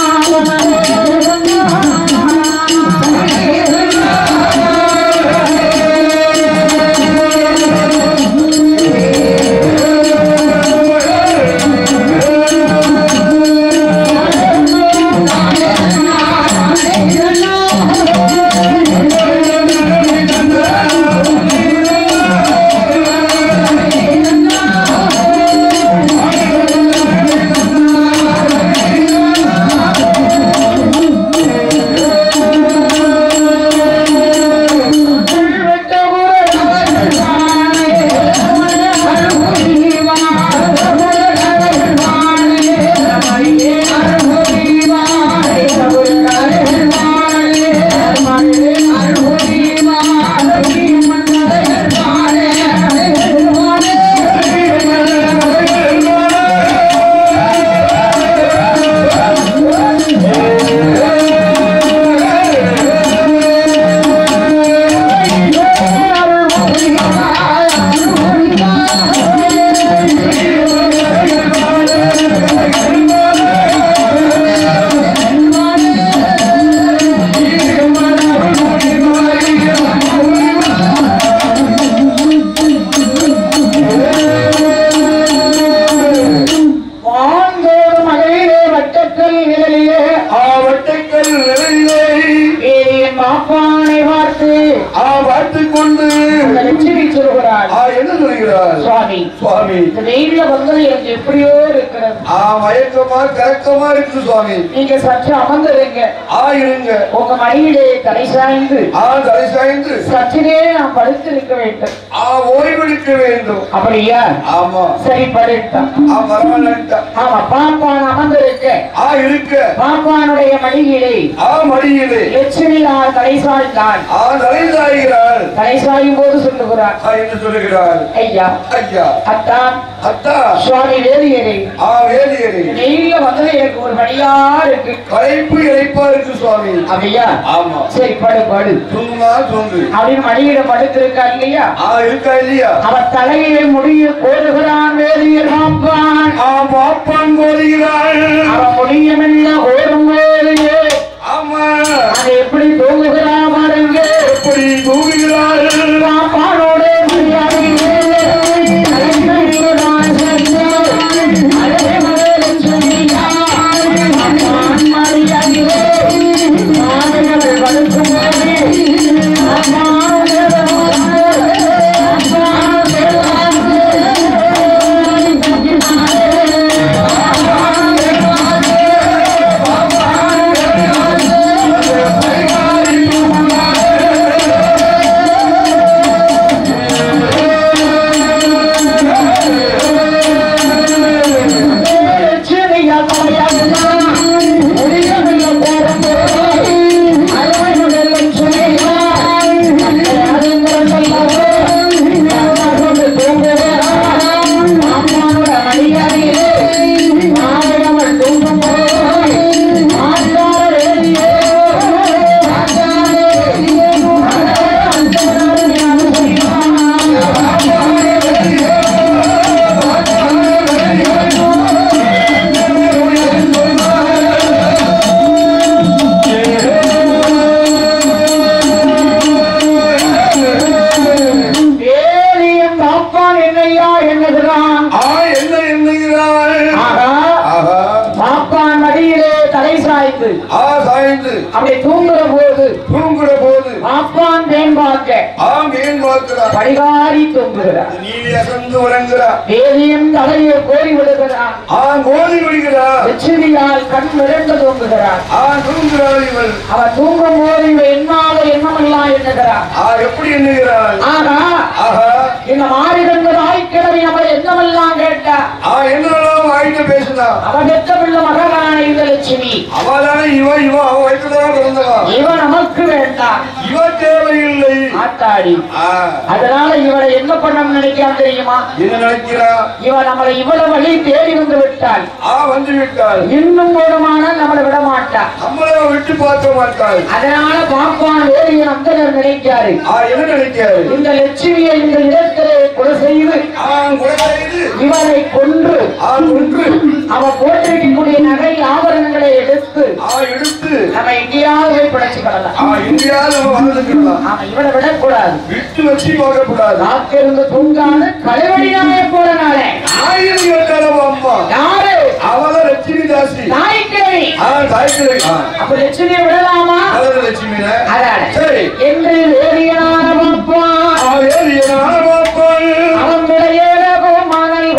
Speaker 3: வான்தோறும் மகளிரே வட்டக்கல் நிழலிலே
Speaker 2: ஆவட்டைக்கல் நிலையிலே
Speaker 3: ஏரியின் மாப்பானை பார்த்து
Speaker 2: ஆ பார்த்துக் கொண்டு
Speaker 3: அந்த லட்சுமி சொல்கிறாள்
Speaker 2: ஆ என்ன சொல்கிறார்
Speaker 3: சுவாமி
Speaker 2: சுவாமி
Speaker 3: இந்த வெயில்ல வந்தது எனக்கு எப்படியோ இருக்கிறது
Speaker 2: ஆ மயக்கமா கலக்கமா இருக்கு சுவாமி
Speaker 3: நீங்க சற்று அமர்ந்துருங்க
Speaker 2: ஆ இருங்க
Speaker 3: உங்க மடியிலே தலை சாய்ந்து
Speaker 2: ஆ தலை சாய்ந்து
Speaker 3: சற்றினே நான் படுத்திருக்க வேண்டும்
Speaker 2: ஆ ஓய்வெடுக்க வேண்டும்
Speaker 3: அப்படியா
Speaker 2: ஆமா
Speaker 3: சரி படுத்தான்
Speaker 2: ஆ பரவாயில்ல
Speaker 3: ஆமா பாப்பான் அமர்ந்திருக்க
Speaker 2: ஆ இருக்க
Speaker 3: பாப்பானுடைய மடியிலே
Speaker 2: ஆ மடியிலே
Speaker 3: லட்சுமி நான் தலை சாய்ந்தான்
Speaker 2: ஆ தலை சாய்கிறார்
Speaker 3: தலை சாயும் போது சொல்லுகிறார்
Speaker 2: ஆ என்ன சொல்லுகிறார்
Speaker 3: ஐயா
Speaker 2: ஐயா
Speaker 3: அத்தான்
Speaker 2: அத்தா
Speaker 3: சுவாமி வேதியரே
Speaker 2: ஆ வேலியரே
Speaker 3: வெயில்ல வந்தது எனக்கு ஒரு வழியா இருக்கு
Speaker 2: களைப்பு இழைப்பா இருக்கு சுவாமி
Speaker 3: அப்படியா
Speaker 2: ஆமா
Speaker 3: சரி படு படு
Speaker 2: தூங்குமா தூங்கு
Speaker 3: அப்படின்னு மடியில படுத்திருக்கா இல்லையா
Speaker 2: ஆ இருக்கா இல்லையா
Speaker 3: அவன் தலையிலே முடிய கோருகிறான் வேதியர் பாப்பான்
Speaker 2: ஆ பாப்பான் போடுகிறாள்
Speaker 3: அவன் முடியமில்ல ஓடும் வேலையே
Speaker 2: ஆமா
Speaker 3: அது எப்படி தூங்குகிறான் பாருங்க
Speaker 2: எப்படி தூங்குகிறாள்
Speaker 3: பாப்பானோட மரியாதையிலே தலைமையிலான சென்று, அழகே மகளன் சொல்லினார். அம்மான் மரியாதையிலே மாதங்கள் வளர்க்கும் போது, அம்மாவுடைய அம்மாவுடைய
Speaker 2: பாய்ந்து
Speaker 3: அப்படி தூங்குற போது
Speaker 2: தூங்குற போது
Speaker 3: பாப்பான் தேம்பாக்க
Speaker 2: ஆம் ஏன் பார்க்கிறார்
Speaker 3: படிகாரி தூங்குகிறார்
Speaker 2: நீலி அசந்து உறங்குகிறார்
Speaker 3: வேதியும் தலையை கோரி விடுகிறான்
Speaker 2: ஆ கோதி விடுகிறார்
Speaker 3: லட்சுமியால் கண் மிரண்டு தூங்குகிறார்
Speaker 2: ஆ தூங்குகிறார் இவள்
Speaker 3: அவர் தூங்கும் போது இவன் என்னால எண்ணமெல்லாம் எண்ணுகிறார்
Speaker 2: ஆ எப்படி எண்ணுகிறாள்
Speaker 3: ஆனா
Speaker 2: ஆஹா
Speaker 3: இந்த மாறிகண்ட தாய்க்கிழமை அவள் என்னமெல்லாம் கேட்டா
Speaker 2: ஆ என்னெல்லாம் ஆயிட்டு பேசுனா
Speaker 3: அவன் பெற்ற பிள்ளை மகனான இந்த லட்சுமி
Speaker 2: அவதானே இவ இவ அவ வயிற்றுதான் பிறந்தவா
Speaker 3: இவன் நமக்கு வேண்டாம்
Speaker 2: இவ தேவையில்லை
Speaker 3: ஆத்தாடி
Speaker 2: ஆ
Speaker 3: அதனால இவளை என்ன பண்ணணும்னு நினைக்காம தெரியுமா
Speaker 2: என்ன நினைக்கிறா
Speaker 3: இவன் நம்மளை இவ்வளவு வழி தேடி வந்து விட்டாள்
Speaker 2: ஆ வந்து விட்டாள்
Speaker 3: இன்னும் போடுமானால் நம்மளை விட மாட்டான்
Speaker 2: நம்மள விட்டு பார்க்க மாட்டாள்
Speaker 3: அதனால பாப்பான் வேதியன் அந்தனர் நினைக்காரு
Speaker 2: ஆ என்ன நினைக்காரு
Speaker 3: இந்த லட்சுமியை இந்த இடத்திலே கொலை செய்து
Speaker 2: ஆ கொலை செய்து
Speaker 3: இவரை கொன்று
Speaker 2: ஆ ஒன்று
Speaker 3: அவ போட்டிருக்கக்கூடிய நகை ஆபரணங்களை எடுத்து
Speaker 2: ஆ எடுத்து
Speaker 3: நம்ம எங்கேயாவது போய் பிழைச்சுக்கிடலாம்
Speaker 2: ஆ இந்தியாவில் நம்ம வாழ்ந்துக்கலாம்
Speaker 3: ஆமா இவனை விடக்கூடாது
Speaker 2: விட்டு வச்சு பார்க்கக்கூடாது
Speaker 3: காத்திருந்து தூங்காது கலைவடியாமே போறனாலே
Speaker 2: ஆயிரம் கேட்டாலும் அம்மா
Speaker 3: யாரு
Speaker 2: அவள லட்சுமி தாசி
Speaker 3: தாய்க்கிழமை
Speaker 2: ஆ தாய்க்கிழமை ஆ
Speaker 3: அப்ப லட்சுமியை விடலாமா
Speaker 2: அவள லட்சுமி
Speaker 3: அதான
Speaker 2: சரி
Speaker 3: என்று வேதியனான பாப்பான்
Speaker 2: ஆ வேறு என்ன பார்ப்பாள்
Speaker 3: அவன் விடையேற கோமானல்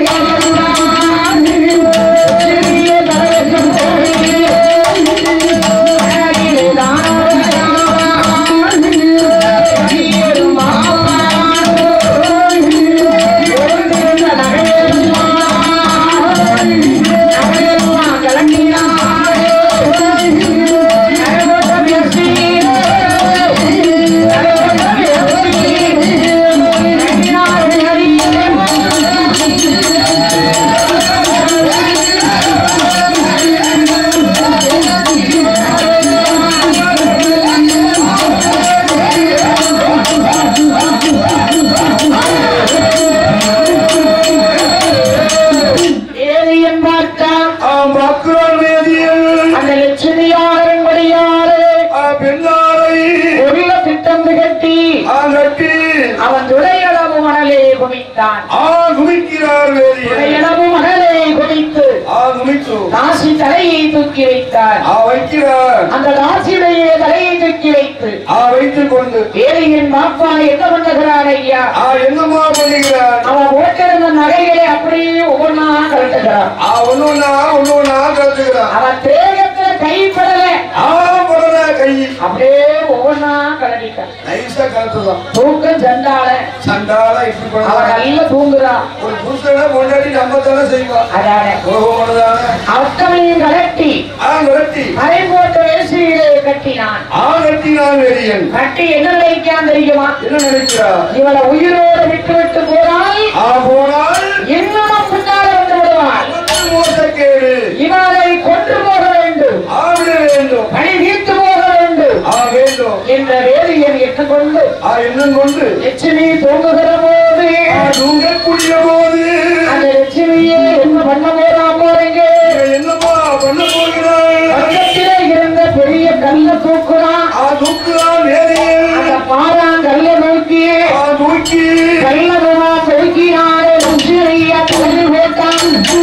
Speaker 3: ஏலியன் பார்த்தான்
Speaker 2: ஆ மக்கள் வேதியல்
Speaker 3: அந்த லட்சுமியாரின் வழியாறு
Speaker 2: ஆ பெண்ணாரை
Speaker 3: உள்ள திட்டம் கட்டி
Speaker 2: ஆ கட்டி
Speaker 3: அவன் துடையளவு மணலே குவித்தான்
Speaker 2: ஆ குமிக்கிறார் வேதியல்
Speaker 3: துடையளவு மணலை குவித்து
Speaker 2: ஆ குமிச்சு
Speaker 3: தாசி தலையை தூக்கி வைத்தான்
Speaker 2: ஆ வைக்கிறார்
Speaker 3: அந்த தாசியுடைய தலையை தூக்கி வைத்து
Speaker 2: ஆ வைத்துக் கொண்டு
Speaker 3: ஏலியன் பாப்பா என்ன பண்ணுகிறான் ஐயா
Speaker 2: ஆ என்னம்மா பண்ணுகிறார்
Speaker 3: அவன் போட்டிருந்த நகைகளை அப்படியே ஒவ்வொன்றா கழட்டுகிறான்
Speaker 2: ஆ ஒன்னொன்னா ஒன்னொன்னா கலத்துக்கிறான்
Speaker 3: அவன் தேகத்துல கைப்படல
Speaker 2: ஆ படுற கை
Speaker 3: அப்படியே ஒவ்வொன்றா கழட்டிட்டான்
Speaker 2: நைஸா கலத்துதான்
Speaker 3: தூக்கம் சண்டால
Speaker 2: சண்டால இப்படி
Speaker 3: அவன்
Speaker 2: பண்ணலாம்
Speaker 3: நல்ல தூங்குறான்
Speaker 2: ஒரு புருஷனை கொண்டாடி நம்ம தானே செய்வா
Speaker 3: அதான
Speaker 2: கோபமானதானே
Speaker 3: அஷ்டமியும் கலட்டி
Speaker 2: ஆ கலட்டி
Speaker 3: அரை போட்ட வேசியிலே கட்டினான்
Speaker 2: ஆ கட்டினான் வேதியன்
Speaker 3: கட்டி என்ன நினைக்காம தெரியுமா
Speaker 2: என்ன நினைக்கிறா
Speaker 3: இவளை உயிரோடு விட்டு விட்டு போனால்
Speaker 2: ஆ போனால்
Speaker 3: இன்னும் பின்னால வந்து விடுவாள்
Speaker 2: மோசக்கேடு
Speaker 3: இவளை கொன்று போக வேண்டும்
Speaker 2: ஆவிட வேண்டும்
Speaker 3: பணி தீர்த்து போக வேண்டும்
Speaker 2: ஆ வேண்டும்
Speaker 3: என்ற வேதியன் எட்டுக்கொண்டு
Speaker 2: ஆ எண்ணம் கொண்டு
Speaker 3: லட்சுமி தூங்குகிற போது
Speaker 2: ஆ தூங்கக்கூடிய போது
Speaker 3: அந்த லட்சுமியே என்ன பண்ண போறா போறீங்க
Speaker 2: இவன் என்னம்மா பண்ண போகிறாள்
Speaker 3: பக்கத்திலே இருந்த பெரிய கல்ல தூக்குறான்
Speaker 2: ஆ தூக்குதான் வேதியன்
Speaker 3: அந்த பாறாங்கல்ல நோக்கி
Speaker 2: ஆ தூக்கி
Speaker 3: கல்லதுமா பெருக்கினாரே லட்சுமியா தலை போட்டான்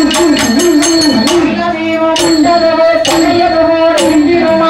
Speaker 3: கல்லதீவ முண்டதவோ தலையதுவோ நெஞ்சிருமா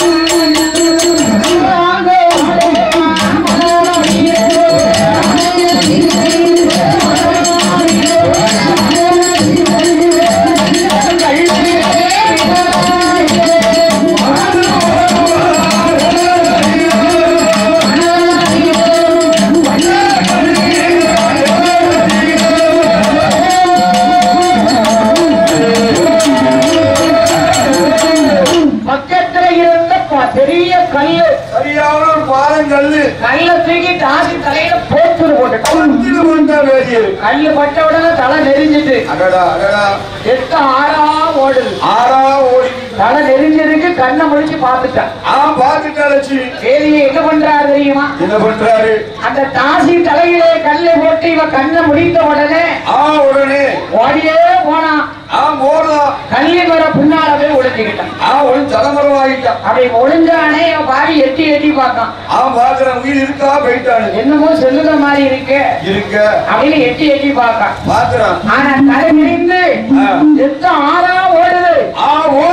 Speaker 3: பக்கத்துல இருந்த ப- பெரிய கல்லு
Speaker 2: சரியான ஒரு பாதங்கல்லு
Speaker 3: கல்ல தூக்கி தாசி தலையில போட்டு போட்டுட்டான்
Speaker 2: குத்திட்டு வந்த வேதியன்
Speaker 3: கல்லு பட்ட உடனே தலை நெறிஞ்சிட்டு
Speaker 2: அடடா அடடா
Speaker 3: எத்த ஆறா ஓடுது
Speaker 2: ஆறா ஓடி
Speaker 3: தலை நெறிஞ்சதுக்கு கண்ணை முடிச்சு பார்த்துட்டான்
Speaker 2: ஆ பாத்துட்டா லட்சுமி
Speaker 3: வேதியை என்ன பண்றாரு தெரியுமா
Speaker 2: என்ன பண்றாரு
Speaker 3: அந்த தாசி தலையிலே கல்லை போட்டு இவ கண்ணை முடித்த உடனே
Speaker 2: ஆ உடனே
Speaker 3: ஓடியே போனான்
Speaker 2: ஆ போடலாம்
Speaker 3: கல்லி வர பின்னாலவே ஒளிஞ்சுக்கிட்டான்
Speaker 2: ஆ ஒரு தலைமரம் ஆகிட்டான்
Speaker 3: அப்படி ஒளிஞ்சானே இவன் பாடி எட்டி எட்டி பார்த்தான்
Speaker 2: ஆ பாக்குறேன் உயிர் இருக்கா போயிட்டானு
Speaker 3: என்னமோ செல்லுத மாதிரி இருக்கு
Speaker 2: இருக்க
Speaker 3: அப்படின்னு எட்டி எட்டி பார்க்கான்
Speaker 2: பாக்குறான்
Speaker 3: ஆனா தலை நெறிந்து
Speaker 2: ஆ.
Speaker 3: ரத்தம் ஆறா ஓடுது
Speaker 2: ஆ ஓடுது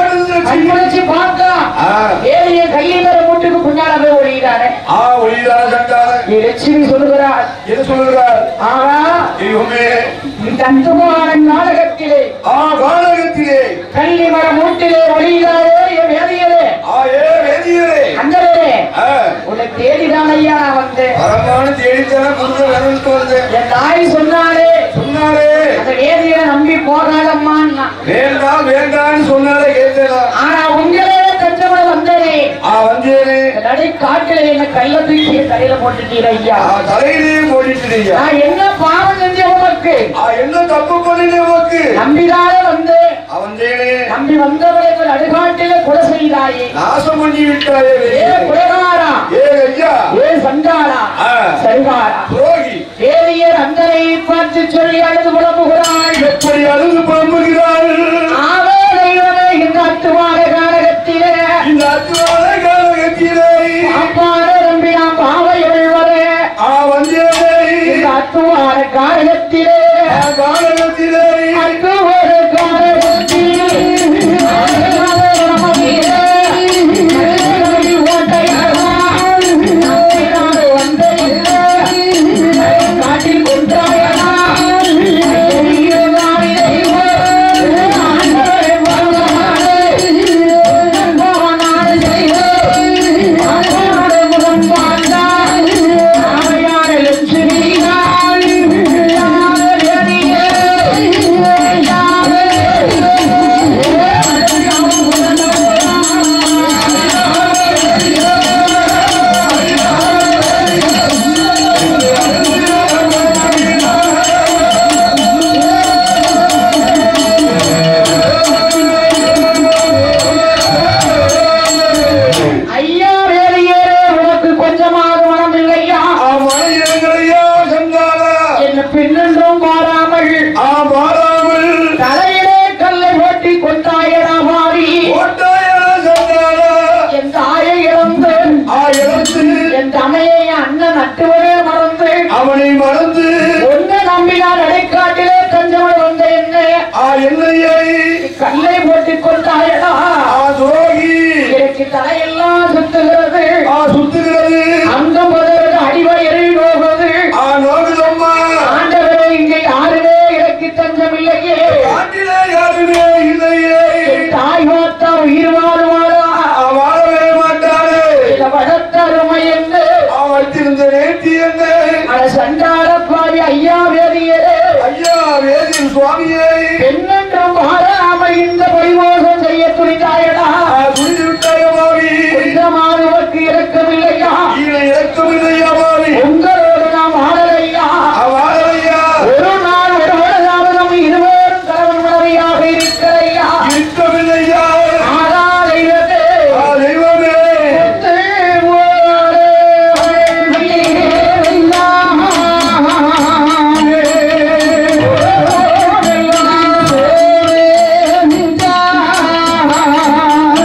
Speaker 3: கண்முழிச்சு பார்க்கலாம்
Speaker 2: ஆ.
Speaker 3: ஏழைய கையில மூட்டுக்கு பின்னால போய் ஒழிகிறானே
Speaker 2: ஆ ஒளிதான கண்டான
Speaker 3: நீ லட்சுமி சொல்லுகிறார்
Speaker 2: என்ன சொல்லுகிறார்
Speaker 3: ஆனா
Speaker 2: தெய்வமே
Speaker 3: இந்த அந்துமான நாடகத்திலே
Speaker 2: ஆ வானகத்திலே
Speaker 3: கள்ளி மர மூட்டிலே ஒழிகிறாரே என் வேதியரே
Speaker 2: ஆ ஏ வேதியரே
Speaker 3: அந்தரே
Speaker 2: ஆ
Speaker 3: உன்னை தேடிதான் ஐயா நான் வந்தேன்
Speaker 2: பரமான தேடித்தான முருக வரணுட்டு வந்தேன்
Speaker 3: என் தாய் சொன்னாரே
Speaker 2: சொன்னாரே
Speaker 3: அந்த வேதியரை நம்பி போகாதம்மான்னா
Speaker 2: வேண்டாம் வேண்டாம்னு சொன்னாலே கேட்டேனா
Speaker 3: ஆனா உங்களே கஞ்சமட வந்தனே
Speaker 2: ஆ வந்தேனே
Speaker 3: நடை காட்டில என்ன கையில தூக்கி தலையில போட்டுட்டீர் ஐயா
Speaker 2: ஆ தலையிலேயே போட்டுட்டீங்க
Speaker 3: நான் என்ன பாவம் செஞ்ச உனக்கு
Speaker 2: ஆ என்ன தப்பு பண்ணினே உனக்கு
Speaker 3: நம்பிதானே வந்து
Speaker 2: ஆ வந்தேனே
Speaker 3: நம்பி வந்தவரை நடுகாட்டில கொலை செய்தாயே
Speaker 2: நாசம் பண்ணி விட்டாயே
Speaker 3: ஏ
Speaker 2: வேதியரே.
Speaker 3: குலகாரா
Speaker 2: ஏ ஐயா
Speaker 3: ஏ சண்டாளா
Speaker 2: ஆ.
Speaker 3: சரிகாரா
Speaker 2: துரோகி
Speaker 3: வேதியர் அந்தனை பார்த்து சொல்லி அழுது புலம்புகிறாள்
Speaker 2: எப்படி அழுது புலம்புகிறாள்
Speaker 3: ஆவே தெய்வமே இந்த அத்துவார காரகத்திலே
Speaker 2: இந்த அத்துவான காலகத்திலே
Speaker 3: பாப்பார நம்பி நாம் பாவை எழுவரே
Speaker 2: ஆ வந்தேனே
Speaker 3: இந்த அத்துவார காரகத்திலே
Speaker 2: ஆ காலகத்திலே
Speaker 3: அத்துவார காரகத்திலே காட்டில் கொன்றாயனா ஐயா வேலையேறே உனக்கு கொஞ்சமாக மனம் இல்லையா
Speaker 2: ஆ மலையங்களையா சென்றாளா
Speaker 3: என்ன பின்னென்றும் மாறாமல்
Speaker 2: ஆ மாறாமல்
Speaker 3: தலையிலே கல்லை ஓட்டி கொண்டாயடா மாறி
Speaker 2: ஓட்டாயா சென்றாளா
Speaker 3: என் தாயை இழந்து
Speaker 2: ஆ இழந்து
Speaker 3: என் தமையை அண்ணன் நட்டுவரே மறந்து
Speaker 2: அவனை மறந்து
Speaker 3: ஒன்னு நம்பினால் அடைக்காட்டிலே தஞ்சமன் வந்த என்ன
Speaker 2: ஆ என்னையை
Speaker 3: கல்லை போட்டு கொண்டாயடா
Speaker 2: ஆ துரோகி
Speaker 3: எனக்கு தலையெல்லாம் சுத்துகிறது
Speaker 2: ஆ சுத்துகிறது
Speaker 3: அங்கம் முதல்வது அடிவயிறு நோகுது
Speaker 2: ஆ நோகுதம்மா
Speaker 3: ஆண்டவரே இங்கே யாருமே எனக்கு தஞ்சம் இல்லையே
Speaker 2: காட்டிலே யாருமே இல்லையே
Speaker 3: என் தாய் மாத்தா உயிர் வாழ்வாரா
Speaker 2: ஆ வாழவே மாட்டாளே
Speaker 3: இத வளர்த்தருமை என்று
Speaker 2: ஆ வைத்திருந்த நேர்த்தி என்ன
Speaker 3: அட சண்டார பாவி ஐயா வேதியரே
Speaker 2: ஐயா வேதில் சுவாமியை
Speaker 3: என்னென்றும் மாறாமல் இந்த பொய்மோசம் செய்ய துணிந்தாயடா
Speaker 2: ஆ துணிந்து விட்டாய மாவி
Speaker 3: கொஞ்சமானவருக்கு இறக்கமில்லையா
Speaker 2: ஈன இறக்கமில்லையா மாவி
Speaker 3: உங்களோடு நாம் ஆடலையா
Speaker 2: ஆ வாழலையா
Speaker 3: ஒரு நாள் ஒரு வருடாவது நம் இருவரும் தலைவன் மனைவியாக இருக்கிறையா
Speaker 2: இருக்கவில்லையா
Speaker 3: ஆதாரையதே
Speaker 2: ஆ தெய்வமே
Speaker 3: ஆ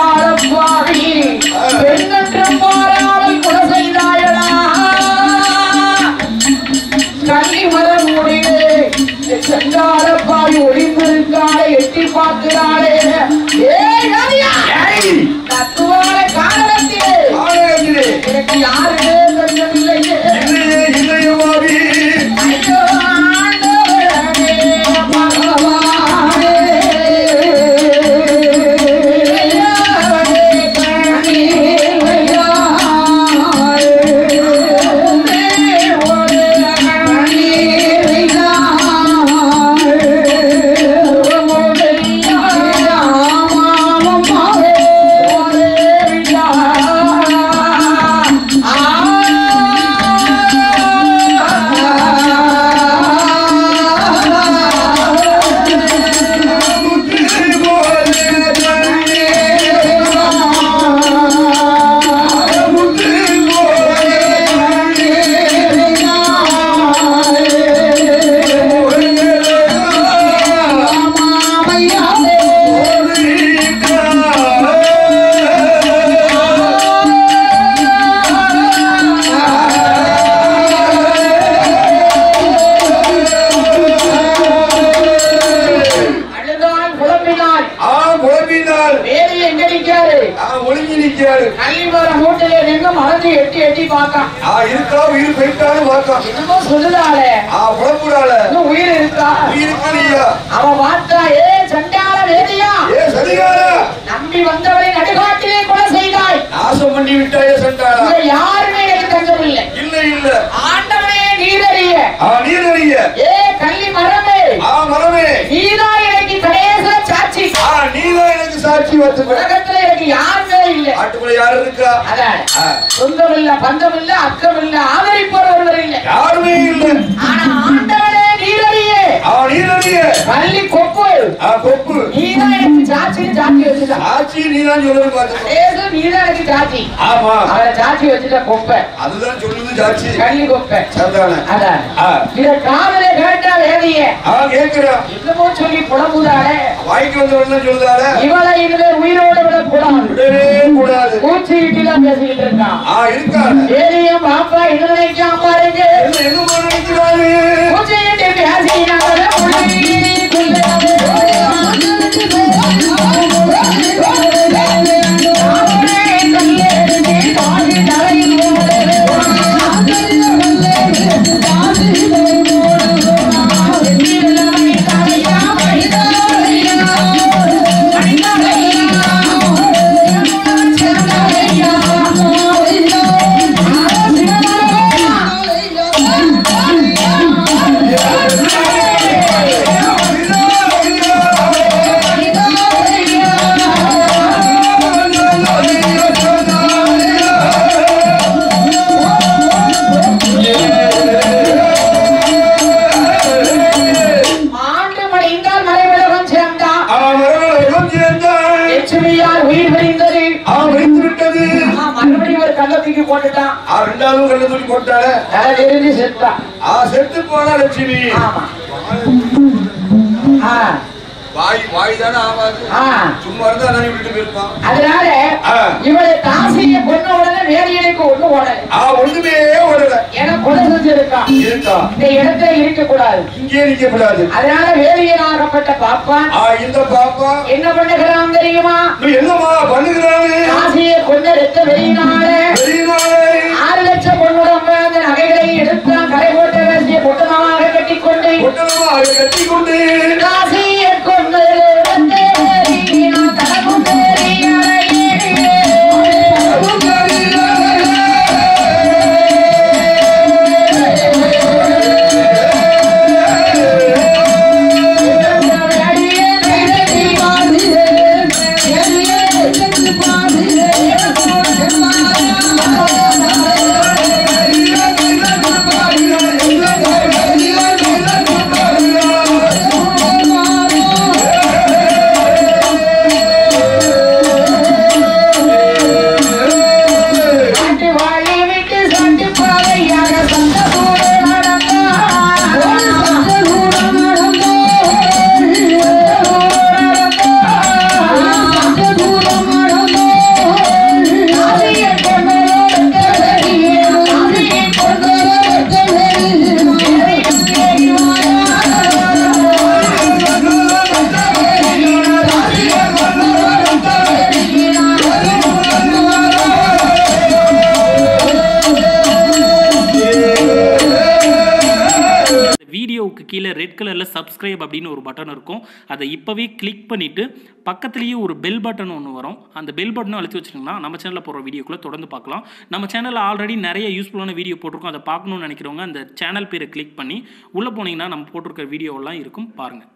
Speaker 3: செங்காலப்பாவி பெண்ணற்றம் மாறாமல் கொலை செய்தாயடா கள்ளி மரம் முடியே செங்காலப்பாவி ஒளிந்திருக்காளே எட்டி பார்க்கிறாளே ஏய் ரவியா
Speaker 2: ஏய்,
Speaker 3: தத்துவான காரணத்திலே
Speaker 2: ஆலயத்திலே
Speaker 3: எனக்கு யாருமே தெரியவில்லையே
Speaker 2: இல்லையே இல்லையவாவி
Speaker 3: ஐயோ ஆண்டவரே பகவானே அழுதாள் புலம்பினாள்
Speaker 2: ஆ குழம்பினாள்
Speaker 3: வேலையை எங்க நிக்காரு
Speaker 2: ஆ ஒளிஞ்சு நிற்கிறாரு
Speaker 3: கள்ளிமர மூட்டையில நின்று மறந்து எட்டி எட்டி பார்க்கான்
Speaker 2: ஆ இருக்கா உயிர் போயிட்டாலும் பார்க்கலாம்
Speaker 3: என்னமோ சொல்லுதாளே
Speaker 2: ஆ புலம்புறாள
Speaker 3: இன்னும் உயிர் இருக்கா
Speaker 2: உயிருக்கலையா
Speaker 3: அவன் பார்த்தா ஏ சண்டால வேலையா
Speaker 2: ஏ சரிகாரா
Speaker 3: நம்பி வந்தவரை நடுகாட்டிலே கொலை செய்தாய்
Speaker 2: நாசம் பண்ணி விட்டாயே சண்டாளா
Speaker 3: இங்க யாருமே எனக்கு தஞ்சமில்லை
Speaker 2: இல்ல இல்ல
Speaker 3: ஆண்டவனே நீரறிய
Speaker 2: ஆ நீர் அறிய
Speaker 3: ஏ கள்ளி மரமே
Speaker 2: ஆ மரமே
Speaker 3: நீதான் எனக்கு கடைசில சாட்சி
Speaker 2: ஆ நீதான் எனக்கு சாட்சி வச்சுக்க
Speaker 3: உலகத்துல எனக்கு யாருமே இல்லை
Speaker 2: ஆட்டுக்குள்ள யாரு இருக்கா
Speaker 3: அதான்
Speaker 2: ஆ,
Speaker 3: சொந்தம் இல்ல பந்தம் இல்ல அக்கம் இல்ல ஆதரிப்பவர் ஒருவர் இல்லை
Speaker 2: யாருமே இல்ல
Speaker 3: ஆனா ஆண்டவனே நீரறிய
Speaker 2: ஆ நீர் அறிய
Speaker 3: கள்ளி கொப்பு
Speaker 2: ஆ கொப்பு
Speaker 3: நீதான் எனக்கு சாட்சின்னு சாட்சி வச்சுட்டான்
Speaker 2: சாட்சி நீதான் சொல்லணும் பாத்துக்கோ
Speaker 3: கடைசில நீதான் எனக்கு சாட்சி
Speaker 2: ஆமா
Speaker 3: அவரை சாட்சி வச்சுட்ட கொப்பை
Speaker 2: அதுதான் சொல்லுது சாட்சி
Speaker 3: கள்ளி கொப்பை
Speaker 2: சரிதானே
Speaker 3: அதான்
Speaker 2: ஆ
Speaker 3: இத காதல கேட்டா வேலைய
Speaker 2: ஆ கேக்குறா
Speaker 3: என்னமோ சொல்லி புலம்புதாளே
Speaker 2: வாய்க்கு வந்தவன சொல்லுதார
Speaker 3: இவளை இனிமே உயிரோட விட கூடாது
Speaker 2: விடவே கூடாது
Speaker 3: பூச்சி வீட்டிலாம் பேசிக்கிட்டு இருக்கான்
Speaker 2: ஆ இருக்காரு
Speaker 3: ஏரியும் பாப்பா என்ன நினைக்காம பாருங்க
Speaker 2: என்ன என்ன நினைக்கிறாரு
Speaker 3: பூச்சி வீட்டு பேசினால ஆண்டு மறைந்தால் மறைவிலகம் சேர்ந்தான்
Speaker 2: அவர்களும் சேர்ந்தாள்
Speaker 3: லட்சுமியார் உயிர் பிரிந்தது
Speaker 2: ஆ வைத்து விட்டது
Speaker 3: ஆ, மறுபடியும் ஒரு கள்ள தூக்கி போட்டுட்டான்
Speaker 2: ஆ ரெண்டாவது கண்ணு தூக்கி போட்டாள
Speaker 3: தலை தெரிஞ்சு செத்தான்
Speaker 2: ஆ செத்து போனா லட்சுமி
Speaker 3: ஆமா ஆ,
Speaker 2: வாய் வாய் தானே ஆகாது
Speaker 3: ஆ.
Speaker 2: சும்மா இருந்தா நான் விட்டு போயிருப்பான்
Speaker 3: அதனால
Speaker 2: ஆ.
Speaker 3: இவளை காசியை கொன்ன உடனே வேலையனுக்கு ஒண்ணு ஓடல
Speaker 2: ஆ ஒண்ணுமே ஓடல
Speaker 3: என கொலை செஞ்சிருக்கான்
Speaker 2: இருக்கா
Speaker 3: இந்த இடத்துல இருக்க கூடாது
Speaker 2: இங்கே நிக்க கூடாது
Speaker 3: அதனால வேலையனாகப்பட்ட பாப்பான்
Speaker 2: ஆ இந்த பாப்பா
Speaker 3: என்ன பண்ணுகிறான் தெரியுமா
Speaker 2: நீ என்னம்மா பண்ணுகிறாரு
Speaker 3: காசியை கொண்ட ரத்த வெளியினாலே
Speaker 2: வெளியினாலே
Speaker 3: ஆறு லட்சம் பொண்ணுடன் அந்த நகைகளை எடுத்தான் கரை போட்ட வேசிய பொட்டமாக கட்டிக்கொண்டு
Speaker 2: ஒட்டனமா அதை கட்டி கொண்டு
Speaker 3: காசியை கொண்டு வந்தேறி நான் தனமுன்னேறி அலையேறியே.
Speaker 2: ஆ
Speaker 4: கீழே ரெட் கலரில் சப்ஸ்கிரைப் அப்படின்னு ஒரு பட்டன் இருக்கும் அதை இப்போவே கிளிக் பண்ணிவிட்டு பக்கத்துலேயே ஒரு பெல் பட்டன் ஒன்று வரும் அந்த பெல் பட்டனும் அழுத்தி வச்சிட்டிங்கன்னா நம்ம சேனலில் போகிற வீடியோக்குள்ளே தொடர்ந்து பார்க்கலாம் நம்ம சேனலில் ஆல்ரெடி நிறைய யூஸ்ஃபுல்லான வீடியோ போட்டிருக்கோம் அதை பார்க்கணும்னு நினைக்கிறவங்க அந்த சேனல் பேரை கிளிக் பண்ணி உள்ளே போனீங்கன்னா நம்ம போட்டிருக்கிற வீடியோவெல்லாம் இருக்கும் பாருங்கள்